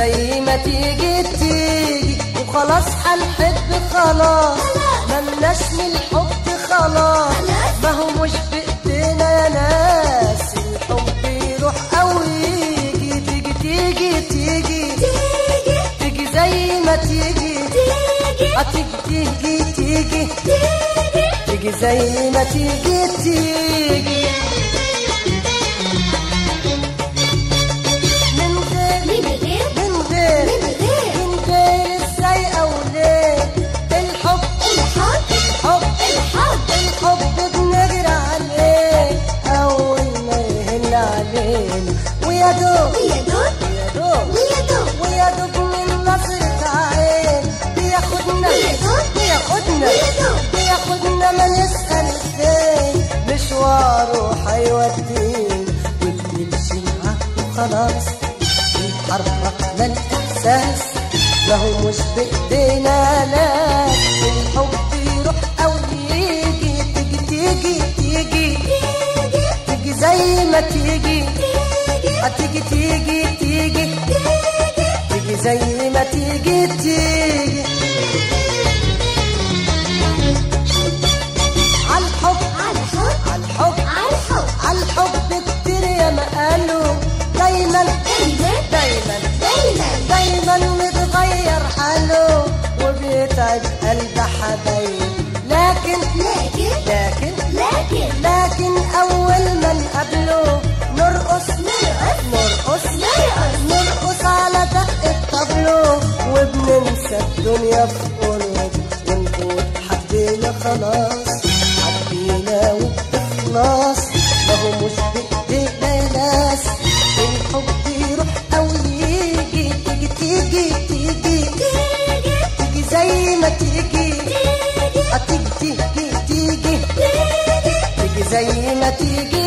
زي ما تيجي تيجي وخلاص هنحب خلاص ملناش من الحب خلاص ما هو مش بايدينا يا ناس الحب يروح او يجي تيجي تيجي تيجي تيجي زي ما تيجي هتيجي تيجي تيجي تيجي زي ما تيجي تيجي من غير من غير من غير ازاي او ليه الحب الحب الحب بنجري عليه اول ما يهل علينا ويا دوب ويا دوب ويا دوب من نظرة عين بياخدنا بياخدنا بياخدنا ما نسأل ازاي مشواره هيودينا وبنمشي معاه وخلاص بيحركنا الإحساس ما هو مش بإيدينا لا الحب يروح أو يجي تيجي تيجي تيجي تيجي زي ما تيجي هتيجي تيجي تيجي تيجي زي ما تيجي تيجي عالحب عالحب عالحب كتير يا ما قالوا دايما دايما دايما متغير حاله وبيتعب قلب حبايب لكن لكن لكن اول ما نقابله نرقص نرقص نرقص على دق الطبلو وبننسى الدنيا في قرب ونقول حبينا خلاص حبينا وبإخلاص ما هو مش بإيدينا يا ناس الحب يروح أو يجي تيجي تيجي تيجي تيجي زي ما تيجي هتيجي تيجي تيجي تيجي زي ما تيجي